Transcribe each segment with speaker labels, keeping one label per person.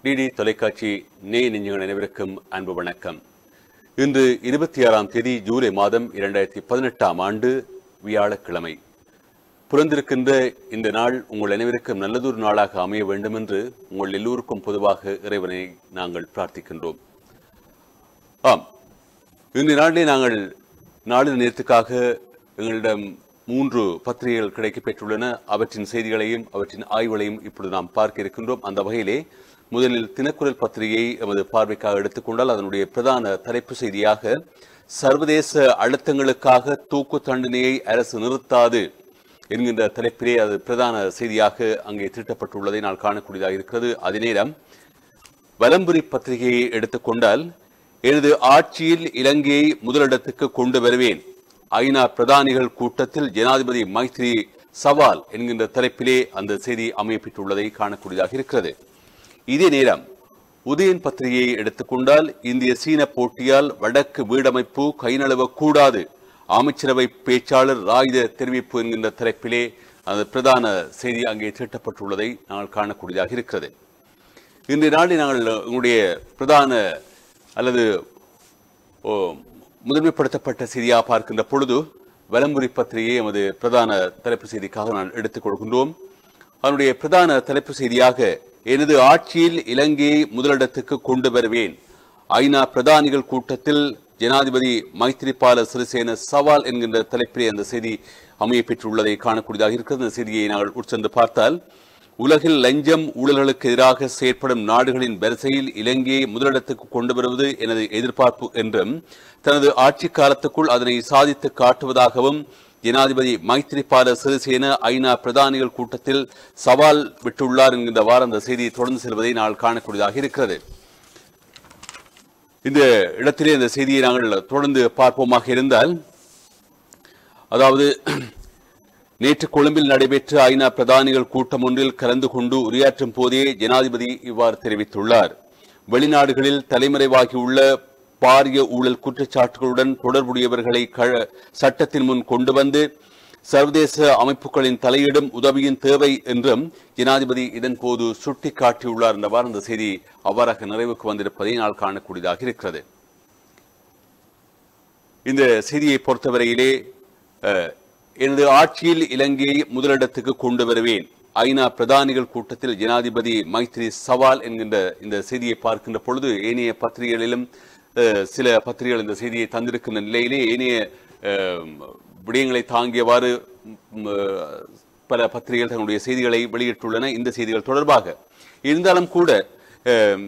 Speaker 1: DD தொலைக்காட்சி நே நெஞ்சுகள் அனைவருக்கும் அன்பு வணக்கம் இன்று இருபத்தி ஆறாம் தேதி ஜூலை மாதம் இரண்டாயிரத்தி பதினெட்டாம் ஆண்டு வியாழக்கிழமை புறந்திருக்கின்ற இந்த நாள் உங்கள் அனைவருக்கும் நல்லதொரு நாளாக அமைய வேண்டும் என்று உங்கள் எல்லோருக்கும் பொதுவாக இறைவனை நாங்கள் பிரார்த்திக்கின்றோம் ஆம் இன்றைய நாளிலே நாங்கள் நாளின் நேரத்துக்காக எங்களிடம் மூன்று பத்திரிகைகள் கிடைக்கப் பெற்றுள்ளன அவற்றின் செய்திகளையும் அவற்றின் ஆய்வுகளையும் இப்பொழுது நாம் பார்க்க இருக்கின்றோம் அந்த வகையிலே முதலில் தினக்குரல் பத்திரிகையை எமது பார்வைக்காக எடுத்துக்கொண்டால் அதனுடைய பிரதான தலைப்பு செய்தியாக சர்வதேச அழுத்தங்களுக்காக தூக்கு தண்டனையை அரசு நிறுத்தாது என்கின்ற தலைப்பிலே அது பிரதான செய்தியாக அங்கே திட்டப்பட்டுள்ளதை நான் காணக்கூடியதாக இருக்கிறது அதே நேரம் வலம்புரி பத்திரிகையை எடுத்துக்கொண்டால் எனது ஆட்சியில் இலங்கையை முதலிடத்துக்கு கொண்டு வருவேன் ஐநா பிரதானிகள் கூட்டத்தில் ஜனாதிபதி மைத்ரி சவால் என்கின்ற தலைப்பிலே அந்த செய்தி அமையப்பட்டுள்ளதை காணக்கூடியதாக இருக்கிறது இதே நேரம் உதயன் பத்திரிகையை எடுத்துக்கொண்டால் இந்திய சீன போட்டியால் வடக்கு வீடமைப்பு கைநழுவக் கூடாது அமைச்சரவை பேச்சாளர் ராயுத தெரிவிப்பு என்கின்ற தலைப்பிலே அந்த பிரதான செய்தி அங்கே திட்டப்பட்டுள்ளதை நாங்கள் காணக்கூடியதாக இருக்கிறது இன்றைய நாளில் நாங்கள் உங்களுடைய பிரதான அல்லது ஓ, முதன்மைப்படுத்தப்பட்ட செய்தியாக பார்க்கின்ற பொழுது வலம்புரி பத்திரிகையை எமது பிரதான தலைப்பு செய்திக்காக நான் எடுத்துக் கொடுக்கின்றோம் அதனுடைய பிரதான தலைப்பு செய்தியாக எனது ஆட்சியில் இலங்கையை முதலிடத்துக்கு கொண்டு வருவேன் ஐநா பிரதானிகள் கூட்டத்தில் ஜனாதிபதி மைத்திரிபால சிறிசேன சவால் என்கின்ற தலைப்பிலே அந்த செய்தி அமைய பெற்றுள்ளதை காணக்கூடியதாக இருக்கிறது அந்த செய்தியை நாங்கள் உட்சென்று பார்த்தால் உலகில் லஞ்சம் ஊழல்களுக்கு எதிராக செயற்படும் நாடுகளின் வரிசையில் இலங்கையை முதலிடத்துக்கு கொண்டு வருவது எனது எதிர்பார்ப்பு என்றும் தனது ஆட்சி காலத்துக்குள் அதனை சாதித்து காட்டுவதாகவும் ஜனாதிபதி மைத்திரிபால சிறிசேன ஐநா பிரதானிகள் கூட்டத்தில் சவால் விட்டுள்ளார் என்கின்ற வாரம் அந்த செய்தி தொடர்ந்து செல்வதை நாங்கள் காணக்கூடியதாக இருக்கிறது இந்த இடத்திலே இந்த செய்தியை நாங்கள் தொடர்ந்து பார்ப்போமாக இருந்தால் அதாவது நேற்று கொழும்பில் நடைபெற்ற ஐநா பிரதானிகள் கூட்டம் ஒன்றில் கலந்து கொண்டு உரையாற்றும் போதே ஜனாதிபதி இவ்வாறு தெரிவித்துள்ளார் வெளிநாடுகளில் தலைமறைவாகியுள்ள பாரிய ஊழல் குற்றச்சாட்டுகளுடன் தொடர்புடையவர்களை க- சட்டத்தின் முன் கொண்டு வந்து சர்வதேச அமைப்புகளின் தலையிடும் உதவியின் தேவை என்றும் ஜனாதிபதி இதன் போது சுட்டிக்காட்டியுள்ளார் என்றவாறு அந்த செய்தி அவ்வாறாக நிறைவுக்கு வந்திருப்பதை நாள் காணக்கூடியதாக இருக்கிறது இந்த செய்தியை பொறுத்தவரையிலே அஹ், எனது ஆட்சியில் இலங்கையை முதலிடத்துக்கு கொண்டு வருவேன் ஐநா பிரதானிகள் கூட்டத்தில் ஜனாதிபதி மைத்ரி சவால் என்கின்ற இந்த செய்தியை பார்க்கின்ற பொழுது ஏனைய பத்திரிகைகளிலும் அஹ், சில பத்திரிகைகள் இந்த செய்தியை தந்திருக்கின்ற நிலையிலே ஏனைய அஹ், விடயங்களை தாங்கியவாறு ம், அஹ், பல பத்திரிகைகள் தங்களுடைய செய்திகளை வெளியிட்டுள்ளன இந்த செய்திகள் தொடர்பாக இருந்தாலும் கூட அஹ்,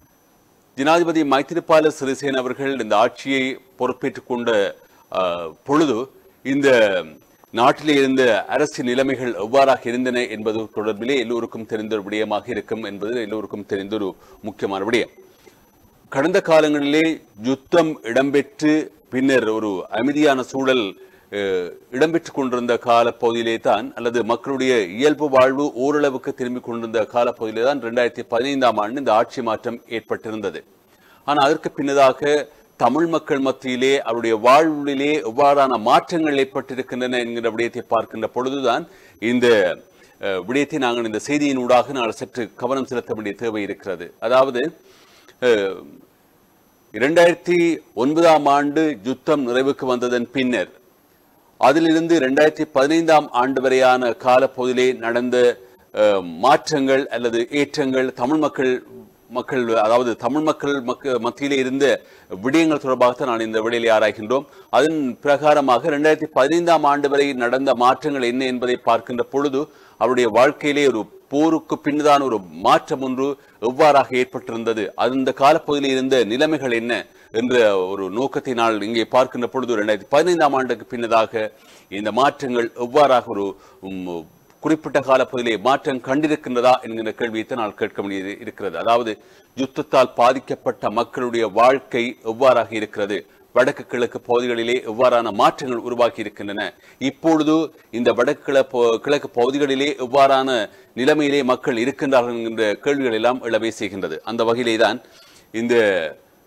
Speaker 1: ஜனாதிபதி மைத்திரிபால சிறிசேன அவர்கள் இந்த ஆட்சியை பொறுப்பேற்றுக் கொண்ட அஹ், பொழுது இந்த நாட்டிலே இருந்த அரசியல் நிலைமைகள் எவ்வாறாக இருந்தன என்பது தொடர்பிலே எல்லோருக்கும் தெரிந்த ஒரு விடயமாக இருக்கும் என்பது எல்லோருக்கும் தெரிந்த ஒரு முக்கியமான விடயம் கடந்த காலங்களிலே யுத்தம் இடம்பெற்று பின்னர் ஒரு அமைதியான சூழல் அஹ், இடம்பெற்றுக் கொண்டிருந்த காலப்பகுதியிலே தான் அல்லது மக்களுடைய இயல்பு வாழ்வு ஓரளவுக்கு திரும்பிக் கொண்டிருந்த காலப்பகுதியிலே தான் இரண்டாயிரத்தி பதினைந்தாம் ஆண்டு இந்த ஆட்சி மாற்றம் ஏற்பட்டிருந்தது ஆனால் அதற்கு பின்னதாக தமிழ் மக்கள் மத்தியிலே அவருடைய வாழ்விலே எவ்வாறான மாற்றங்கள் ஏற்பட்டிருக்கின்றன என்கிற விடயத்தை பார்க்கின்ற பொழுதுதான் இந்த அஹ், விடயத்தை நாங்கள் இந்த செய்தியினூடாக நாங்கள் சற்று கவனம் செலுத்த வேண்டிய தேவை இருக்கிறது அதாவது அஹ், இரண்டாயிரத்தி ஒன்பதாம் ஆண்டு யுத்தம் நிறைவுக்கு வந்ததன் பின்னர் அதிலிருந்து இரண்டாயிரத்தி பதினைந்தாம் ஆண்டு வரையான காலப்பகுதியிலே நடந்த அஹ், மாற்றங்கள் அல்லது ஏற்றங்கள் தமிழ் மக்கள் மக்கள் அதாவது தமிழ் மக்கள் மக்க மத்தியிலே இருந்த விடயங்கள் தொடர்பாக நான் இந்த விடையிலே ஆராய்கின்றோம் அதன் பிரகாரமாக இரண்டாயிரத்தி பதினைந்தாம் ஆண்டு வரை நடந்த மாற்றங்கள் என்ன என்பதை பார்க்கின்ற பொழுது அவருடைய வாழ்க்கையிலே ஒரு போருக்கு பின்னதான ஒரு மாற்றம் ஒன்று எவ்வாறாக ஏற்பட்டிருந்தது அந்த காலப்பகுதியில் இருந்த நிலைமைகள் என்ன என்ற ஒரு நோக்கத்தை நான் இங்கே பார்க்கின்ற பொழுது இரண்டாயிரத்தி பதினைந்தாம் ஆண்டுக்கு பின்னதாக இந்த மாற்றங்கள் எவ்வாறாக ஒரு உம், குறிப்பிட்ட காலப்பகுதியிலே மாற்றம் கண்டிருக்கின்றதா என்கிற கேள்வியை நான் கேட்க வேண்டியது இருக்கிறது அதாவது யுத்தத்தால் பாதிக்கப்பட்ட மக்களுடைய வாழ்க்கை எவ்வாறாக இருக்கிறது வடக்கு கிழக்கு பகுதிகளிலே எவ்வாறான மாற்றங்கள் உருவாகி இருக்கின்றன இப்பொழுது இந்த வடக்கு கிழ- போ- கிழக்கு பகுதிகளிலே எவ்வாறான நிலைமையிலே மக்கள் இருக்கின்றார்கள் என்கின்ற கேள்விகள் எல்லாம் எழவே செய்கின்றது அந்த வகையிலே தான் இந்த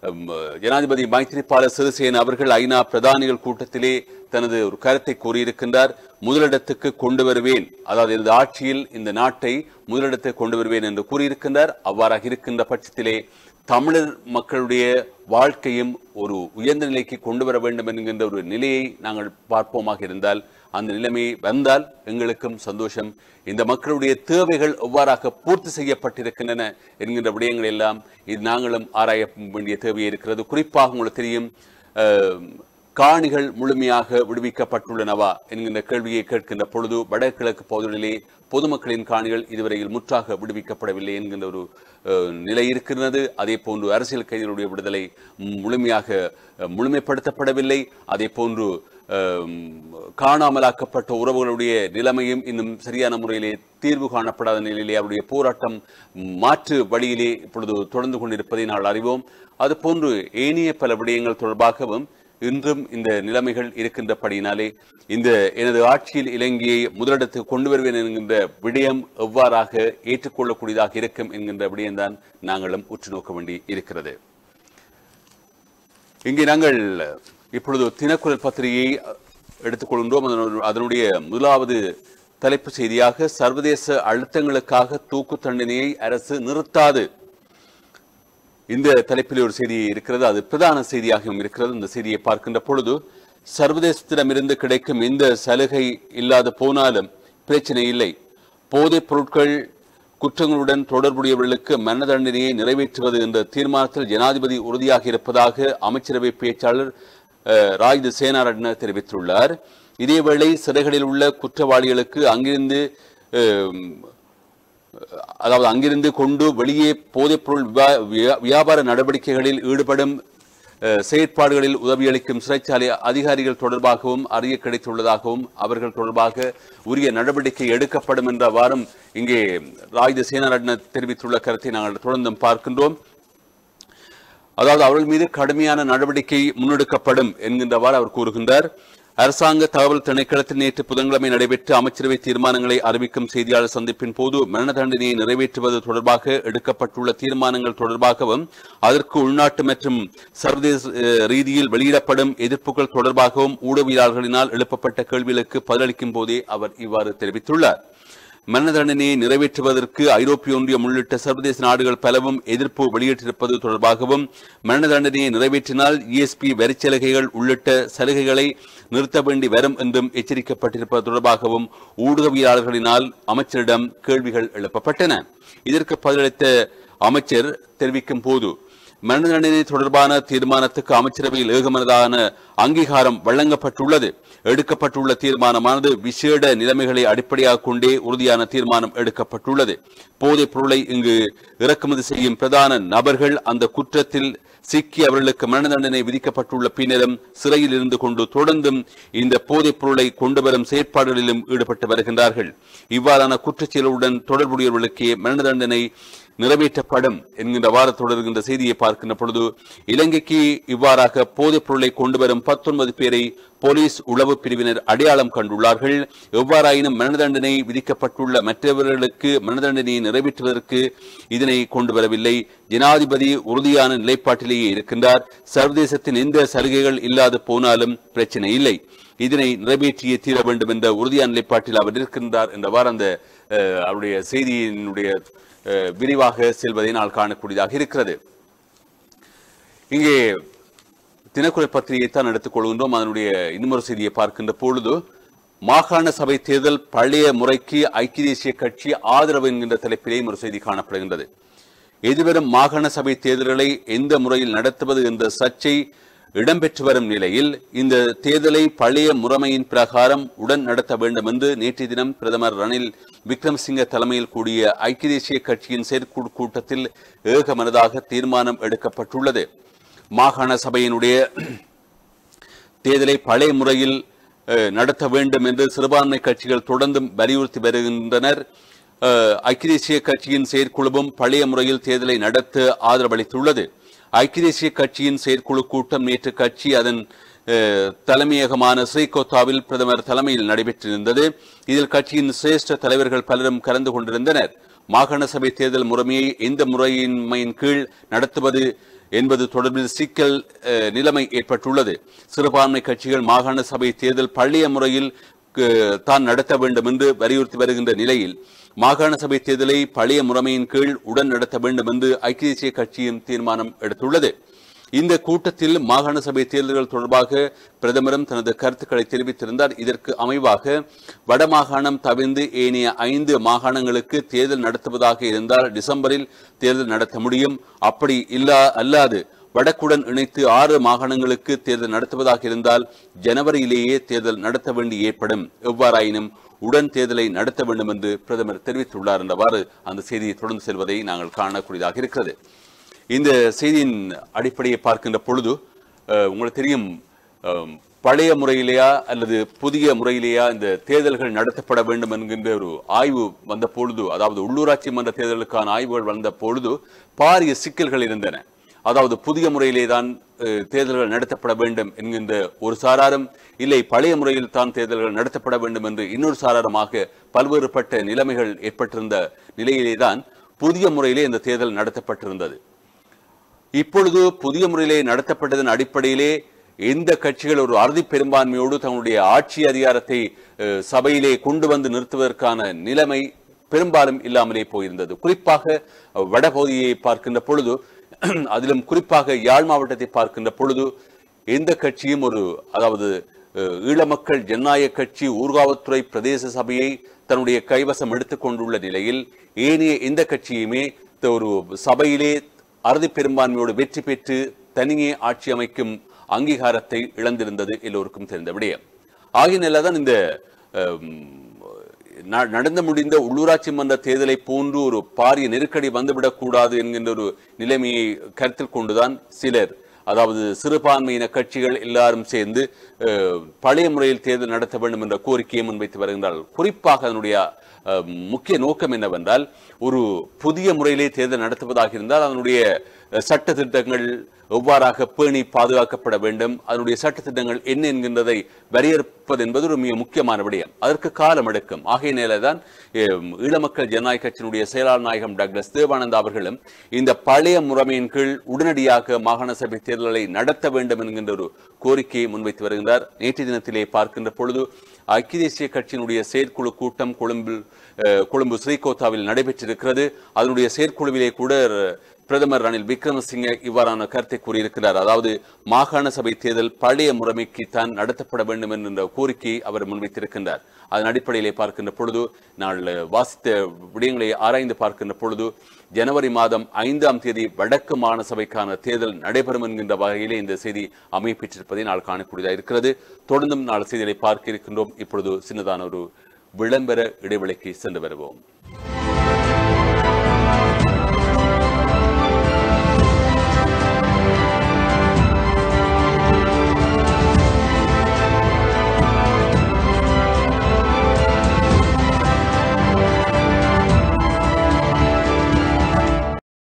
Speaker 1: அம், ஜனாதிபதி மைத்ரிபால சிறிசேன அவர்கள் ஐநா பிரதானிகள் கூட்டத்திலே தனது ஒரு கருத்தை கூறியிருக்கின்றார் முதலிடத்துக்கு கொண்டு வருவேன் அதாவது இந்த ஆட்சியில் இந்த நாட்டை முதலிடத்துக்கு கொண்டு வருவேன் என்று கூறியிருக்கின்றார் அவ்வாறாக இருக்கின்ற பட்சத்திலே தமிழர் மக்களுடைய வாழ்க்கையும் ஒரு உயர்ந்த நிலைக்கு கொண்டு வர வேண்டும் என்கின்ற ஒரு நிலையை நாங்கள் பார்ப்போமாக இருந்தால் அந்த நிலைமை வந்தால் எங்களுக்கும் சந்தோஷம் இந்த மக்களுடைய தேவைகள் எவ்வாறாக பூர்த்தி செய்யப்பட்டிருக்கின்றன என்கின்ற விடயங்கள் எல்லாம் இது நாங்களும் ஆராய வேண்டிய தேவை இருக்கிறது குறிப்பாக உங்களுக்கு தெரியும் அஹ், காணிகள் முழுமையாக விடுவிக்கப்பட்டுள்ளனவா என்கின்ற கேள்வியை கேட்கின்ற பொழுது வடகிழக்கு பகுதிகளிலே பொதுமக்களின் காணிகள் இதுவரையில் முற்றாக விடுவிக்கப்படவில்லை என்கின்ற ஒரு அஹ், நிலை இருக்கிறது அதே போன்று அரசியல் கைதிகளுடைய விடுதலை முழுமையாக அஹ், முழுமைப்படுத்தப்படவில்லை அதே போன்று அஹ், காணாமலாக்கப்பட்ட உறவுகளுடைய நிலைமையும் இன்னும் சரியான முறையிலே தீர்வு காணப்படாத நிலையிலே அவருடைய போராட்டம் மாற்று வழியிலே இப்பொழுது தொடர்ந்து கொண்டிருப்பதை நாங்கள் அறிவோம் அதுபோன்று ஏனைய பல விடயங்கள் தொடர்பாகவும் இன்றும் இந்த நிலைமைகள் இருக்கின்றபடியினாலே இந்த எனது ஆட்சியில் இலங்கையை முதலிடத்துக்கு கொண்டு வருவேன் என்கின்ற விடயம் எவ்வாறாக ஏற்றுக்கொள்ளக்கூடியதாக இருக்கும் என்கின்ற விடயம்தான் நாங்களும் உற்று நோக்க வேண்டி இருக்கிறது இங்கே நாங்கள் இப்பொழுது தினக்குரல் பத்திரிகையை எடுத்துக்கொள்கின்றோம் அதனு- அதனுடைய முதலாவது தலைப்பு செய்தியாக சர்வதேச அழுத்தங்களுக்காக தூக்கு தண்டனையை அரசு நிறுத்தாது இந்த தலைப்பில் ஒரு செய்தி இருக்கிறது அது பிரதான செய்தியாகவும் இருக்கிறது இந்த செய்தியை பார்க்கின்ற பொழுது சர்வதேசத்திடமிருந்து கிடைக்கும் இந்த சலுகை இல்லாது போனாலும் பிரச்சனை இல்லை போதைப் பொருட்கள் குற்றங்களுடன் தொடர்புடையவர்களுக்கு மரண தண்டனையை நிறைவேற்றுவது என்ற தீர்மானத்தில் ஜனாதிபதி உறுதியாக இருப்பதாக அமைச்சரவை பேச்சாளர் அஹ், ராஜ் சேனாரட்ன தெரிவித்துள்ளார் இதேவேளை சிறைகளில் உள்ள குற்றவாளிகளுக்கு அங்கிருந்து அஹ், அதாவது அங்கிருந்து கொண்டு வெளியே போதைப்பொருள் வியா- வியா- வியாபார நடவடிக்கைகளில் ஈடுபடும் அஹ், செயற்பாடுகளில் உதவியளிக்கும் சிறைச்சாலை அதிகாரிகள் தொடர்பாகவும் அறிய கிடைத்துள்ளதாகவும் அவர்கள் தொடர்பாக உரிய நடவடிக்கை எடுக்கப்படும் என்ற வாரம் இங்கே ராஜ்ய சேனாரட்ன தெரிவித்துள்ள கருத்தை நாங்கள் தொடர்ந்தும் பார்க்கின்றோம் அதாவது அவர்கள் மீது கடுமையான நடவடிக்கை முன்னெடுக்கப்படும் என்கின்றவாறு அவர் கூறுகின்றார் அரசாங்க தகவல் திணைக்களத்தில் நேற்று புதன்கிழமை நடைபெற்ற அமைச்சரவை தீர்மானங்களை அறிவிக்கும் செய்தியாளர் சந்திப்பின் போது மரண தண்டனையை நிறைவேற்றுவது தொடர்பாக எடுக்கப்பட்டுள்ள தீர்மானங்கள் தொடர்பாகவும் அதற்கு உள்நாட்டு மற்றும் சர்வதேச அஹ், ரீதியில் வெளியிடப்படும் எதிர்ப்புகள் தொடர்பாகவும் ஊடகவியலாளர்களினால் எழுப்பப்பட்ட கேள்விகளுக்கு பதிலளிக்கும் போதே அவர் இவ்வாறு தெரிவித்துள்ளார் மரண தண்டனையை நிறைவேற்றுவதற்கு ஐரோப்பிய ஒன்றியம் உள்ளிட்ட சர்வதேச நாடுகள் பலவும் எதிர்ப்பு வெளியிட்டிருப்பது தொடர்பாகவும் மரண தண்டனையை நிறைவேற்றினால் இஎஸ்பி வரிச்சலுகைகள் உள்ளிட்ட சலுகைகளை நிறுத்த வேண்டி வரும் என்றும் எச்சரிக்கப்பட்டிருப்பது தொடர்பாகவும் ஊடகவியலாளர்களினால் அமைச்சரிடம் கேள்விகள் எழுப்பப்பட்டன இதற்கு பதிலளித்த அமைச்சர் தெரிவிக்கும் போது மரண தண்டனை தொடர்பான தீர்மானத்துக்கு அமைச்சரவையில் ஏகமனதான அங்கீகாரம் வழங்கப்பட்டுள்ளது எடுக்கப்பட்டுள்ள தீர்மானமானது விசேட நிலைமைகளை அடிப்படையாக கொண்டே உறுதியான தீர்மானம் எடுக்கப்பட்டுள்ளது போதைப் பொருளை இங்கு இறக்குமதி செய்யும் பிரதான நபர்கள் அந்த குற்றத்தில் சிக்கி அவர்களுக்கு மரண தண்டனை விதிக்கப்பட்டுள்ள பின்னரும் சிறையில் இருந்து கொண்டு தொடர்ந்தும் இந்த போதைப் பொருளை கொண்டு வரும் செயற்பாடுகளிலும் ஈடுபட்டு வருகின்றார்கள் இவ்வாறான குற்றச்செயலுடன் தொடர்புடையவர்களுக்கே மரண தண்டனை நிறைவேற்றப்படும் என்கின்ற வார தொடர்கின்ற செய்தியை பார்க்கின்ற பொழுது இலங்கைக்கு இவ்வாறாக போதைப் பொருளை கொண்டு வரும் பத்தொன்பது பேரை போலீஸ் உளவு பிரிவினர் அடையாளம் கண்டுள்ளார்கள் எவ்வாறாயினும் மரண தண்டனை விதிக்கப்பட்டுள்ள மற்றவர்களுக்கு மரண தண்டனையை நிறைவேற்றுவதற்கு இதனை கொண்டு வரவில்லை ஜனாதிபதி உறுதியான நிலைப்பாட்டிலேயே இருக்கின்றார் சர்வதேசத்தின் எந்த சலுகைகள் இல்லாது போனாலும் பிரச்சனை இல்லை இதனை நிறைவேற்றியே தீர வேண்டும் என்ற உறுதியான நிலைப்பாட்டில் அவர் இருக்கின்றார் என்றவாறு அந்த அஹ், அவருடைய செய்தியினுடைய அஹ், விரிவாக செல்வதை நாள் காணக்கூடியதாக இருக்கிறது இங்கே தினக்குரல் பத்திரிகையை தான் எடுத்துக் கொள்கின்றோம் அதனுடைய இன்னொரு செய்தியை பார்க்கின்ற பொழுது மாகாண சபை தேர்தல் பழைய முறைக்கு ஐக்கிய தேசிய கட்சி ஆதரவு என்கின்ற தலைப்பிலேயும் ஒரு செய்தி காணப்படுகின்றது எதிர்வரும் மாகாண சபை தேர்தல்களை எந்த முறையில் நடத்துவது என்ற சர்ச்சை இடம்பெற்று வரும் நிலையில் இந்த தேர்தலை பழைய முறைமையின் பிரகாரம் உடன் நடத்த வேண்டும் என்று நேற்றைய தினம் பிரதமர் ரணில் விக்ரமசிங்க தலைமையில் கூடிய ஐக்கிய தேசிய கட்சியின் செயற்குழு கூட்டத்தில் ஏகமனதாக தீர்மானம் எடுக்கப்பட்டுள்ளது மாகாண சபையினுடைய தேர்தலை பழைய முறையில் அஹ், நடத்த வேண்டும் என்று சிறுபான்மை கட்சிகள் தொடர்ந்தும் வலியுறுத்தி வருகின்றனர் அஹ், ஐக்கிய தேசிய கட்சியின் செயற்குழுவும் பழைய முறையில் தேர்தலை நடத்த ஆதரவளித்துள்ளது ஐக்கிய தேசிய கட்சியின் செயற்குழு கூட்டம் நேற்று கட்சி அதன் அஹ், தலைமையகமான ஸ்ரீகோத்தாவில் பிரதமர் தலைமையில் நடைபெற்றிருந்தது இதில் கட்சியின் சிரேஷ்ட தலைவர்கள் பலரும் கலந்து கொண்டிருந்தனர் மாகாண சபை தேர்தல் முறைமையை எந்த முறையின்மையின் கீழ் நடத்துவது என்பது தொடர்பில் சிக்கல் அஹ், நிலைமை ஏற்பட்டுள்ளது சிறுபான்மை கட்சிகள் மாகாண சபை தேர்தல் பள்ளிய முறையில் அஹ், தான் நடத்த வேண்டும் என்று வலியுறுத்தி வருகின்ற நிலையில் மாகாண சபை தேர்தலை பழைய முறைமையின் கீழ் உடன் நடத்த வேண்டும் என்று ஐக்கிய தேசிய கட்சியும் தீர்மானம் எடுத்துள்ளது இந்த கூட்டத்தில் மாகாண சபை தேர்தல்கள் தொடர்பாக பிரதமரும் தனது கருத்துக்களை தெரிவித்திருந்தார் இதற்கு அமைவாக வடமாகாணம் தவிர்ந்து ஏனைய ஐந்து மாகாணங்களுக்கு தேர்தல் நடத்துவதாக இருந்தால் டிசம்பரில் தேர்தல் நடத்த முடியும் அப்படி இல்லா அல்லாது வடக்குடன் இணைத்து ஆறு மாகாணங்களுக்கு தேர்தல் நடத்துவதாக இருந்தால் ஜனவரியிலேயே தேர்தல் நடத்த வேண்டி ஏற்படும் எவ்வாறாயினும் உடன் தேர்தலை நடத்த வேண்டும் என்று பிரதமர் தெரிவித்துள்ளார் என்றவாறு அந்த செய்தியை தொடர்ந்து செல்வதை நாங்கள் காணக்கூடியதாக இருக்கிறது இந்த செய்தியின் அடிப்படையை பார்க்கின்ற பொழுது அஹ், உங்களுக்கு தெரியும் அஹ், பழைய முறையிலேயா அல்லது புதிய முறையிலேயா இந்த தேர்தல்கள் நடத்தப்பட வேண்டும் என்கின்ற ஒரு ஆய்வு வந்த பொழுது அதாவது உள்ளூராட்சி மன்ற தேர்தலுக்கான ஆய்வுகள் வந்த பொழுது பாரிய சிக்கல்கள் இருந்தன அதாவது புதிய முறையிலே தான் அஹ், தேர்தல்கள் நடத்தப்பட வேண்டும் என்கின்ற ஒரு சாராரும் இல்லை பழைய முறையில் தான் தேர்தல்கள் நடத்தப்பட வேண்டும் என்று இன்னொரு சாராரமாக பல்வேறுபட்ட நிலைமைகள் ஏற்பட்டிருந்த நிலையிலே தான் புதிய முறையிலே இந்த தேர்தல் நடத்தப்பட்டிருந்தது இப்பொழுது புதிய முறையிலே நடத்தப்பட்டதன் அடிப்படையிலே எந்த கட்சிகள் ஒரு அறுதி பெரும்பான்மையோடு தங்களுடைய ஆட்சி அதிகாரத்தை அஹ், சபையிலே கொண்டு வந்து நிறுத்துவதற்கான நிலைமை பெரும்பாலும் இல்லாமலே போயிருந்தது குறிப்பாக அஹ், வடபகுதியை பார்க்கின்ற பொழுது அதிலும் குறிப்பாக யாழ் மாவட்டத்தை பார்க்கின்ற பொழுது எந்த கட்சியும் ஒரு அதாவது அஹ், ஈழமக்கள் ஜனநாயக கட்சி ஊர்காவத்துறை பிரதேச சபையை தன்னுடைய கைவசம் எடுத்துக் கொண்டுள்ள நிலையில் ஏனைய எந்த கட்சியுமே த- ஒரு சபையிலே அறுதி பெரும்பான்மையோடு வெற்றி பெற்று தனியே ஆட்சி அமைக்கும் அங்கீகாரத்தை இழந்திருந்தது எல்லோருக்கும் தெரிந்த விடயம் ஆகியனால்தான் இந்த அம், ந- நடந்து முடிந்த உள்ளூராட்சி மன்ற தேர்தலை போன்று ஒரு பாரிய நெருக்கடி வந்துவிடக் கூடாது என்கின்ற ஒரு நிலைமையை கருத்தில் கொண்டுதான் சிலர் அதாவது சிறுபான்மையின கட்சிகள் எல்லாரும் சேர்ந்து அஹ், பழைய முறையில் தேர்தல் நடத்த வேண்டும் என்ற கோரிக்கையை முன்வைத்து வருகின்றார்கள் குறிப்பாக அதனுடைய அஹ், முக்கிய நோக்கம் என்னவென்றால் ஒரு புதிய முறையிலே தேர்தல் நடத்துவதாக இருந்தால் அதனுடைய அஹ், சட்ட திட்டங்கள் எவ்வாறாக பேணி பாதுகாக்கப்பட வேண்டும் அதனுடைய சட்ட திட்டங்கள் என்ன என்கின்றதை வரையறுப்பது என்பது ஒரு மிக முக்கியமான விடயம் அதற்கு காலம் எடுக்கும் ஆகையினால தான் ஈழமக்கள் ஜனநாயக கட்சியினுடைய செயலாளர் நாயகம் டாக்டர் தேவானந்தா அவர்களும் இந்த பழைய முறைமையின் கீழ் உடனடியாக மாகாண சபை தேர்தல்களை நடத்த வேண்டும் என்கின்ற ஒரு கோரிக்கையை முன்வைத்து வருகின்றார் நேற்று தினத்திலே பார்க்கின்ற பொழுது ஐக்கிய தேசிய கட்சியினுடைய செயற்குழு கூட்டம் கொழும்பில் அஹ், கொழும்பு ஸ்ரீகோத்தாவில் நடைபெற்றிருக்கிறது அதனுடைய செயற்குழுவிலே கூட பிரதமர் ரணில் விக்ரமசிங்க இவ்வாறான கருத்தை கூறியிருக்கிறார் அதாவது மாகாண சபை தேர்தல் பழைய முறைமைக்கு தான் நடத்தப்பட வேண்டும் என்ற கோரிக்கையை அவர் முன்வைத்திருக்கின்றார் அதன் அடிப்படையிலே பார்க்கின்ற பொழுது நான் வாசித்த விடயங்களை ஆராய்ந்து பார்க்கின்ற பொழுது ஜனவரி மாதம் ஐந்தாம் தேதி வடக்கு மாகாண சபைக்கான தேர்தல் நடைபெறும் என்கின்ற வகையிலே இந்த செய்தி அமையப்பெற்றிருப்பதை நாள் காணக்கூடியதாக இருக்கிறது தொடர்ந்தும் நாள் செய்திகளை பார்க்க இருக்கின்றோம் இப்பொழுது சின்னதான ஒரு விளம்பர இடைவெளிக்கு சென்று வருவோம்